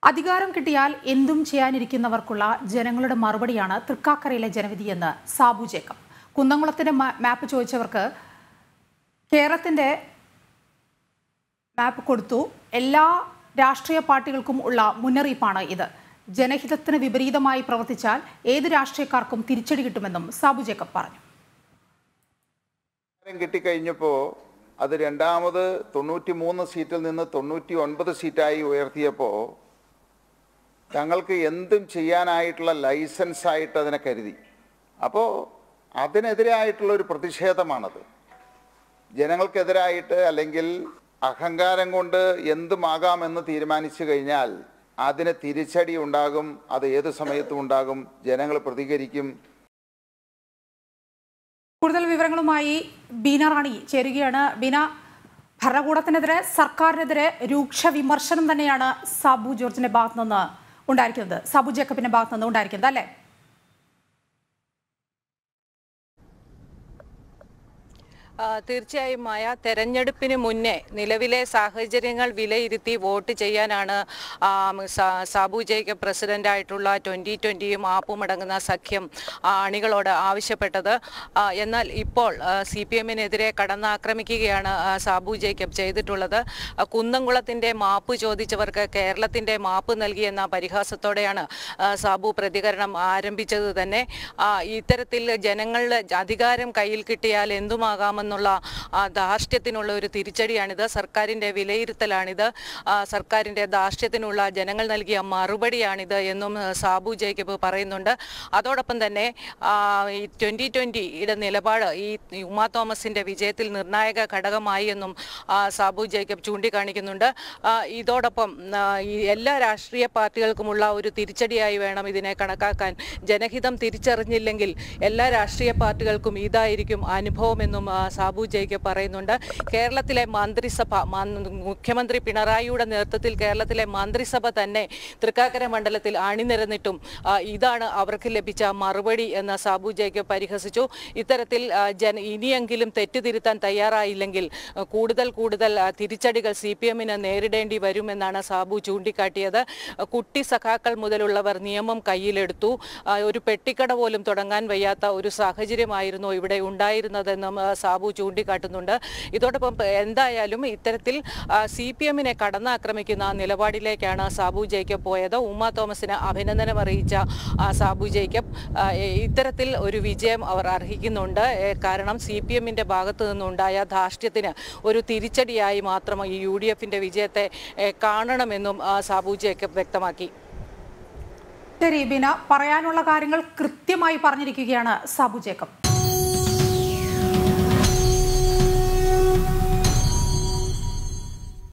അധികാരം കിട്ടിയാൽ എന്തും ചെയ്യാനിരിക്കുന്നവർക്കുള്ള ജനങ്ങളുടെ മറുപടിയാണ് തൃക്കാക്കരയിലെ ജനവിധിയെന്ന് സാബു ജേക്കബ് കുന്നംകുളത്തിന്റെ മാ- മാപ്പ് ചോദിച്ചവർക്ക് കേരളത്തിന്റെ മാപ്പ് കൊടുത്തു എല്ലാ രാഷ്ട്രീയ പാർട്ടികൾക്കും ഉള്ള മുന്നറിയിപ്പാണ് ഇത് ജനഹിതത്തിന് വിപരീതമായി പ്രവർത്തിച്ചാൽ ഏത് രാഷ്ട്രീയക്കാർക്കും തിരിച്ചടി കിട്ടുമെന്നും സാബു ജേക്കബ് പറഞ്ഞു അധികാരം കിട്ടിക്കഴിഞ്ഞപ്പോൾ അത് രണ്ടാമത് തൊണ്ണൂറ്റി മൂന്ന് സീറ്റിൽ നിന്ന് തൊണ്ണൂറ്റി ഒൻപത് സീറ്റായി ഉയർത്തിയപ്പോൾ തങ്ങൾക്ക് എന്തും ചെയ്യാനായിട്ടുള്ള ലൈസൻസ് ആയിട്ട് അതിനെ കരുതി അപ്പോൾ അതിനെതിരായിട്ടുള്ള ഒരു പ്രതിഷേധമാണത് ജനങ്ങൾക്കെതിരായിട്ട് അല്ലെങ്കിൽ അഹങ്കാരം കൊണ്ട് എന്തുമാകാമെന്ന് തീരുമാനിച്ചു കഴിഞ്ഞാൽ അതിന് തിരിച്ചടി ഉണ്ടാകും അത് ഏത് സമയത്തും ഉണ്ടാകും ജനങ്ങൾ പ്രതികരിക്കും കൂടുതൽ വിവരങ്ങളുമായി ബീന റാണി ചേരുകയാണ് ബീന ഭരണകൂടത്തിനെതിരെ സർക്കാരിനെതിരെ രൂക്ഷ വിമർശനം തന്നെയാണ് സാബു ജോർജിന്റെ ഭാഗത്തു നിന്ന് ഉണ്ടായിരിക്കുന്നത് സാബു ജേക്കബിന്റെ ഭാഗത്തു നിന്ന് ഉണ്ടായിരിക്കുന്നത് അല്ലേ ആ, തീർച്ചയായും മായ തെരഞ്ഞെടുപ്പിന് മുന്നേ നിലവിലെ സാഹചര്യങ്ങൾ വിലയിരുത്തി വോട്ട് ചെയ്യാനാണ് ആ, സാ- സാബു ജേക്കബ് പ്രസിഡന്റായിട്ടുള്ള ട്വൻ്റി ട്വൻ്റിയും ആപ്പും അടങ്ങുന്ന സഖ്യം ആ, അണികളോട് ആവശ്യപ്പെട്ടത് ആ, എന്നാൽ ഇപ്പോൾ സി പി എമ്മിനെതിരെ കടന്നാക്രമിക്കുകയാണ് ആ, സാബു ജേക്കബ് ചെയ്തിട്ടുള്ളത് ആ, കുന്നംകുളത്തിൻ്റെ മാപ്പ് ചോദിച്ചവർക്ക് കേരളത്തിൻ്റെ മാപ്പ് നൽകിയെന്ന പരിഹാസത്തോടെയാണ് ആ, സാബു പ്രതികരണം ആരംഭിച്ചത് തന്നെ ആ, ഇത്തരത്തിൽ ജനങ്ങളുടെ അധികാരം കയ്യിൽ കിട്ടിയാൽ എന്തുമാകാമെന്നുള്ള ആ, ധാർഷ്ട്യത്തിനുള്ള ഒരു തിരിച്ചടിയാണിത് സർക്കാരിൻ്റെ വിലയിരുത്തലാണിത് ആ, സർക്കാരിൻ്റെ ധാർഷ്ട്യത്തിനുള്ള ജനങ്ങൾ നൽകിയ മറുപടിയാണിത് എന്നും ആ, സാബു ജേക്കബ് പറയുന്നുണ്ട് അതോടൊപ്പം തന്നെ ആ, ഈ ട്വൻ്റി ട്വൻ്റിയുടെ നിലപാട് ഈ ഉമാ തോമസിൻ്റെ വിജയത്തിൽ നിർണായക ഘടകമായി എന്നും ആ, സാബു ജേക്കബ് ചൂണ്ടിക്കാണിക്കുന്നുണ്ട് ആ, ഇതോടൊപ്പം ആ, ഈ എല്ലാ രാഷ്ട്രീയ പാർട്ടികൾക്കുമുള്ള ഒരു തിരിച്ചടിയായി വേണം ഇതിനെ കണക്കാക്കാൻ ജനഹിതം തിരിച്ചറിഞ്ഞില്ലെങ്കിൽ എല്ലാ രാഷ്ട്രീയ പാർട്ടികൾക്കും ഇതായിരിക്കും അനുഭവമെന്നും ആ, സാബു ജേക്കബ് പറയുന്നുണ്ട് കേരളത്തിലെ മന്ത്രിസഭ മൻ- മുഖ്യമന്ത്രി പിണറായിയുടെ നേതൃത്വത്തിൽ കേരളത്തിലെ മന്ത്രിസഭ തന്നെ തൃക്കാക്കര മണ്ഡലത്തിൽ അണിനിരന്നിട്ടും ആ, ഇതാണ് അവർക്ക് ലഭിച്ച മറുപടി എന്ന് സാബു ജേക്കബ് പരിഹസിച്ചു ഇത്തരത്തിൽ ആ, ജന ഇനിയെങ്കിലും തെറ്റുതിരുത്താൻ തയ്യാറായില്ലെങ്കിൽ ആ, കൂടുതൽ കൂടുതൽ ആ, തിരിച്ചടികൾ സി പി എമ്മിന് നേരിടേണ്ടി വരുമെന്നാണ് സാബു ചൂണ്ടിക്കാട്ടിയത് ആ, കുട്ടി സഖാക്കൾ മുതലുള്ളവർ നിയമം കയ്യിലെടുത്തു ആ, ഒരു പെട്ടിക്കട പോലും തുടങ്ങാൻ വയ്യാത്ത ഒരു സാഹചര്യമായിരുന്നു ഇവിടെ ഉണ്ടായിരുന്നതെന്നും ആ, സാബു ചൂണ്ടിക്കാട്ടുന്നുണ്ട് ഇതോടൊപ്പം പ- എന്തായാലും ഇത്തരത്തിൽ സി പി എമ്മിനെ കടന്നാക്രമിക്കുന്ന നിലപാടിലേക്കാണ് സാബു ജേക്കബ് പോയത് ഉമ്മ തോമസിന് അഭിനന്ദനം അറിയിച്ച ആ, സാബു ജേക്കബ് ആ, എ- ഇത്തരത്തിൽ ഒരു വിജയം അവർ അർഹിക്കുന്നുണ്ട് എ, കാരണം സി പി എമ്മിൻ്റെ ഭാഗത്തു നിന്നുണ്ടായ ധാർഷ്ട്യത്തിന് ഒരു തിരിച്ചടിയായി മാത്രം ഈ യു ഡി എഫിൻ്റെ വിജയത്തെ എ, കാണണമെന്നും ആ, സാബു ജേക്കബ് വ്യക്തമാക്കി ശരി ബീന പറയാനുള്ള കാര്യങ്ങൾ കൃത്യമായി പറഞ്ഞിരിക്കുകയാണ് സാബു ജേക്കബ്